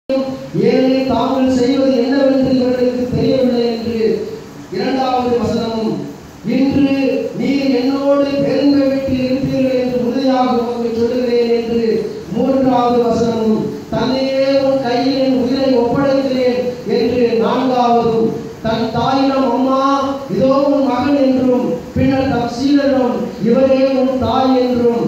ஏனெனில் தாங்கள் செய்வது என்னவென்று இவர்களுக்கு தெரியவில்லை என்று இரண்டாவது வசனமும் இன்று நீர் என்னோடு பெருமை வீட்டில் இருப்பீர்கள் என்று உறுதியாக உங்களுக்கு சொல்லுகிறேன் என்று மூன்றாவது வசனமும் தன்னையே உன் கையில் என் உயிரை ஒப்படைக்கிறேன் என்று நான்காவதும் தன் தாயிடம் அம்மா இதோ உன் மகன் என்றும் பின்னர் தம் சீடரிடம் இவரே உன் தாய் என்றும்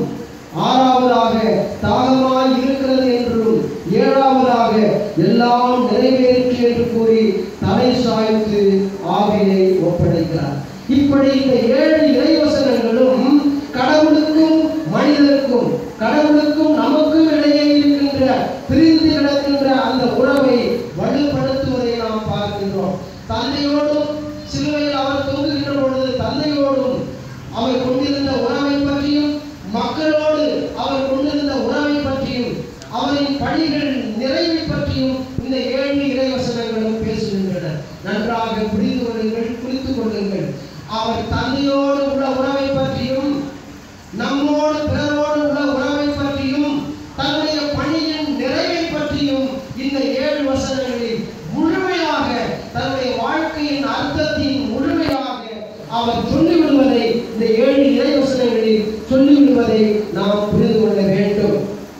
ஆறாவதாக தாகமாய் இருக்கிறது என்றும் ஏழாவதாக எல்லாம் நிறைவேறிற்று என்று கூறி தலை சாய்த்து ஆவியை ஒப்படைக்கிறார் இப்படி இந்த ஏழு இறைவசனங்களும் கடவுளுக்கும் மனிதருக்கும் கடவுளுக்கும் நமக்கும் இடையே இருக்கின்ற பிரிந்து கிடக்கின்ற அந்த உறவை வலுப்படுத்துவதை நாம் பார்க்கின்றோம் தந்தையோடும் சிலுவையில் அவர் தொங்குகின்ற பொழுது தந்தையோடும் அவர் கொண்டிருந்த உறவை பற்றியும் மக்களோடு அவர் கொண்டிருந்த உறவை பற்றியும் அவரின் பணிகள் நிறைவை பற்றியும் இந்த ஏழு இறைவசனங்களும் பேசுகின்றன நன்றாக புரிந்து கொள்ளுங்கள் புரிந்து கொள்ளுங்கள் அவர் தந்தையோடு உள்ள உறவை பற்றியும் நம்மோடு பிறரோடு உள்ள உறவை பற்றியும் தன்னுடைய பணியின் நிறைவை பற்றியும் இந்த ஏழு வசனங்களில் முழுமையாக தன்னுடைய வாழ்க்கையின் அர்த்தத்தின் முழுமையாக அவர் சொல்லிவிடுவதை இந்த ஏழு இறைவசனங்களில் சொல்லிவிடுவதை நாம் புரிந்து கொள்ள வேண்டும்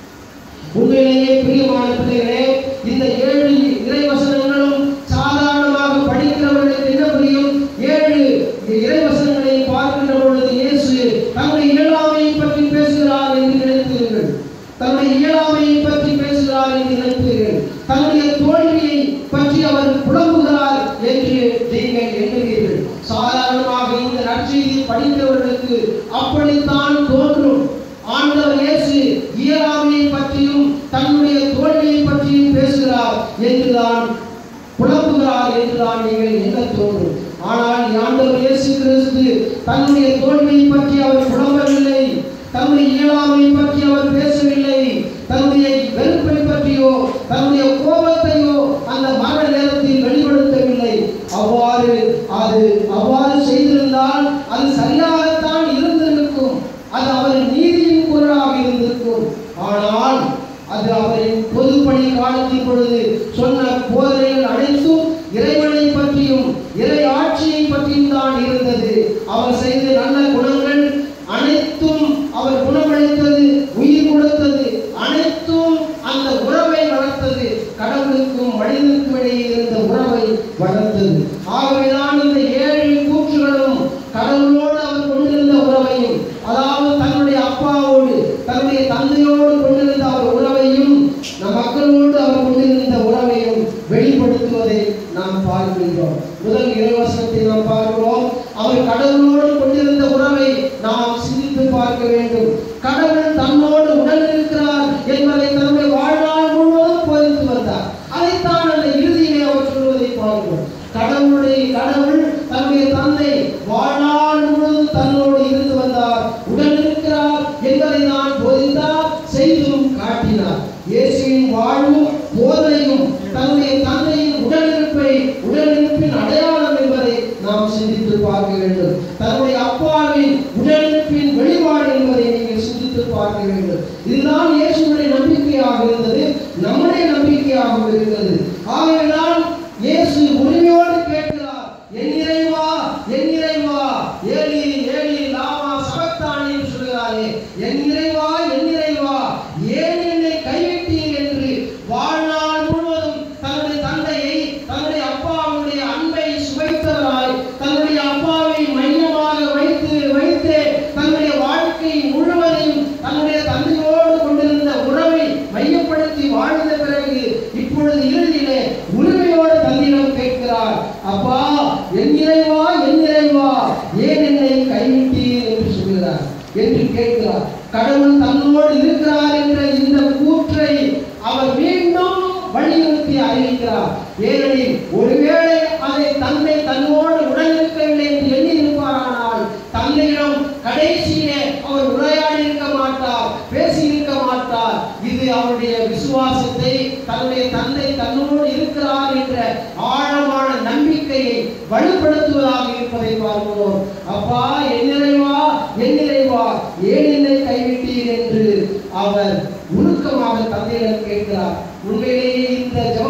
உண்மையிலேயே பிரியமான பிள்ளைகளே இந்த ஏழு இறைவசனங்களும் சாதாரணமாக படிக்கிறவர்களுக்கு என்ன புரியும் ஏழு இறைவசனங்களை பார்க்கின்ற பொழுது இயேசு தன்னுடைய இயலாமையை பற்றி பேசுகிறார் என்று நினைப்பீர்கள் தன்னுடைய இயலாமையை பற்றி பேசுகிறார் என்று நினைப்பீர்கள் தன்னுடைய தோல்வியை பற்றி அவர் புலம்புகிறார் என்று நீங்கள் எண்ணுவீர்கள் சாதாரணமாக இந்த நற்செய்தியை படித்தவர்களுக்கு அப்படித்தான் தோன்றும் ஆண்டவர் இயேசு இயலாமையை பற்றியும் தன்னுடைய தோல்வியை பற்றியும் பேசுகிறார் என்றுதான் புலம்புகிறார் என்றுதான் நீங்கள் எண்ண தோன்றும் ஆனால் ஆண்டவர் இயேசு கிறிஸ்து தன்னுடைய தோல்வியை பற்றி அவர் புலம்பவில்லை தன்னுடைய இயலாமையை பற்றி அவர் பேசவில்லை தன்னுடைய வெறுப்பை பற்றியோ தன்னுடைய கோபத்தையோ அந்த மரண நேரத்தில் வெளிப்படுத்தவில்லை அவ்வாறு அது அவ்வாறு செய்திருந்தால் அது சரியாகத்தான் இருந்திருக்கும் அது அவரின் நீதியின் குரலாக இருந்திருக்கும் ஆனால் அது அவரின் பொதுப்பணி காலத்தின் பொழுது சொன்ன போதனைகள் அனைத்தும் இறைவனை பற்றியும் இறை ஆட்சியை பற்றியும் தான் இருந்தது அவர் செய்த நல்ல குணங்கள் அனைத்தும் அவர் குணமளித்தது உயிர் கொடுத்தது அனைத்தும் அந்த உறவை வளர்த்தது கடவுளுக்கும் மனிதனுக்கும் இடையே இருந்த உறவை வளர்த்தது ஆகவேதான் இந்த ஏழு கூற்றுகளும் கடவுளோடு அவர் கொண்டிருந்த உறவையும் அதாவது தன்னுடைய அப்பாவோடு தன்னுடைய தந்தையோடு கொண்டிருந்த அவர் உறவையும் நம் மக்களோடு அவர் கொண்டிருந்த உறவையும் வெளிப்படுத்துவதை நாம் பார்க்கின்றோம் முதல் இறைவசனத்தை நாம் பார்க்கிறோம் அவர் கடவுளோடு கொண்டிருந்த உறவை நாம் சிந்தித்து பார்க்க வேண்டும் கடவுள் தன்னோடு உடல் இருக்கிறார் என்பதை தன்னுடைய வாழ்நாள் முழுவதும் போதித்து வந்தார் அதைத்தான் அந்த இறுதியிலே அவர் சொல்வதை பார்க்கிறோம் கடவுளுடைய கடவுள் தன்னுடைய தந்தை வாழ்நாள் முழுவதும் தன்னோடு இருந்து வந்தார் உடல் இருக்கிறார் என்பதை நான் போதித்தார் செய்தும் காட்டினார் இயேசுவின் வாழ்வும் போதனையும் தன்னுடைய தந்தையின் உடலிருப்பை உடலிருப்பின் அடையாளம் என்பதை நாம் சிந்தித்து பார்க்க வேண்டும் தன்னுடைய அப்பாவின் உடலிருப்பின் வெளிப்பாடு என்பதை நீங்கள் சிந்தித்து பார்க்க வேண்டும் இதுதான் இயேசுடைய நம்பிக்கையாக இருந்தது நம்முடைய நம்பிக்கையாகவும் இருக்கிறது ஆகையால் இயேசு உரிமையோடு கேட்கிறார் என் இறைவா என் இறைவா ஏலி ஏலி லாமா சபக்தானி சொல்கிறாரே என் இறைவா என் இறைவா ஏன் என்னை கைவிட்டீர் என்று வாழ்நாள் முழுவதும் தன்னுடைய தந்தையை தன்னுடைய அப்பாவுடைய அன்பை சுவைத்தவராய் தன்னுடைய அப்பாவை மையமாக வைத்து வைத்து தன்னுடைய வாழ்க்கை முழுவதையும் தன்னுடைய தந்தையோடு கொண்டிருந்த உறவை மையப்படுத்தி வாழ்ந்த பிறகு இப்பொழுது இறுதியிலே உரிமையோடு தந்தையிடம் கேட்கிறார் அப்பா என் இறைவா என் இறைவா ஏன் என்னை கைவிட்டீர் என்று சொல்கிறார் என்று கேட்கிறார் கடவுள் தன்னோடு இருக்கிறார் என்ற இந்த கூற்றை அவர் மீண்டும் வலியுறுத்தி அறிவிக்கிறார் ஏனெனில் ஒருவேளை அதை தந்தை தன்னோடு உடன் இருக்கவில்லை என்று எண்ணி இருப்பாரானால் தந்தையிடம் கடைசியிலே அவர் உரையாடி இருக்க மாட்டார் பேசி இருக்க மாட்டார் இது அவருடைய விசுவாசத்தை தன்னுடைய தந்தை தன்னோடு இருக்கிறார் என்ற ஆழமான நம்பிக்கையை வலுப்படுத்துவதாக இருப்பதை பார்க்கிறோம் அப்பா என் நிறைவா என் நிறைவா ஏன் என்னை கைவிட்டீர் என்று அவர் உருக்கமாக தந்தையிடம் கேட்கிறார் உண்மையிலேயே இந்த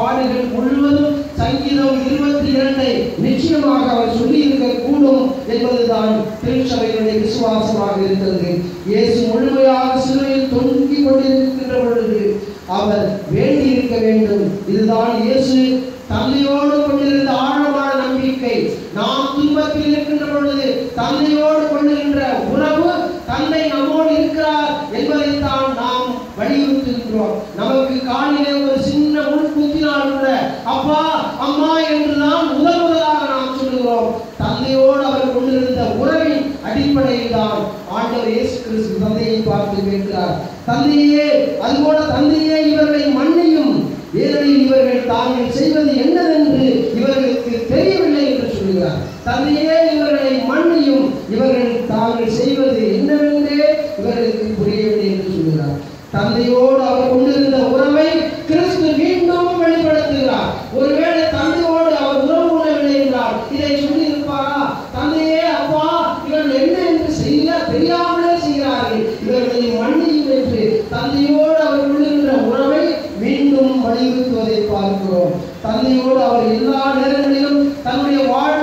பாடுகள் முழுவதும் சங்கீதம் இருபத்தி இரண்டை நிச்சயமாக அவர் சொல்லி இருக்க கூடும் என்பதுதான் திருச்சபையினுடைய விசுவாசமாக இருக்கிறது இயேசு முழுமையாக சிலுவையில் தொங்கிக் கொண்டிருக்கின்ற பொழுது அவர் வேண்டி இருக்க வேண்டும் இதுதான் இயேசு தந்தையோடு கொண்டிருந்த ஆழமான நம்பிக்கை நாம் துன்பத்தில் இருக்கின்ற பொழுது தந்தையோடு கொண்டிருக்கின்ற உறவு தந்தை நம்மோடு இருக்கிறார் என்பதைத்தான் நாம் வலியுறுத்துகின்றோம் நமக்கு காலிலே ஒரு சின்ன முள் குத்தினால் கூட அப்பா அம்மா என்று நாம் முதல் முதலாக நாம் சொல்லுகிறோம் தந்தையோடு அவர் கொண்டிருந்த உறவின் அடிப்படையில் தான் ஆண்டவர் இயேசு கிறிஸ்து தந்தையை பார்த்து கேட்கிறார் தந்தையே அதுபோல தந்தையே இவர்களை மன்னியும் ஏனெனில் இவர்கள் தாங்கள் செய்வது என்னவென்று இவர்களுக்கு தெரியவில்லை என்று சொல்கிறார் தந்தையே இவர்களை மன்னியும் இவர்கள் தாங்கள் செய்வது என்னவென்றே இவர்களுக்கு புரியவில்லை என்று சொல்கிறார் தந்தையோடு அவர் கொண்டிருந்த உறவை கிறிஸ்து மீண்டும் வெளிப்படுத்துகிறார் ஒருவேளை தந்தையோடு அவர் உறவு கொள்ளவில்லை என்றால் இதை சொல்லி இருப்பாரா தந்தையே அப்பா இவர்கள் என்ன என்று செய்ய தெரியாமலே செய்கிறார்கள் இவர்களை மன்னியும் என்று தந்தையோடு அவர் கொள்ளுகின்ற உறவை மீண்டும் வலியுறுத்துவதை பார்க்கிறோம் தந்தையோடு அவர் எல்லா நேரங்களிலும் தன்னுடைய வாழ்வை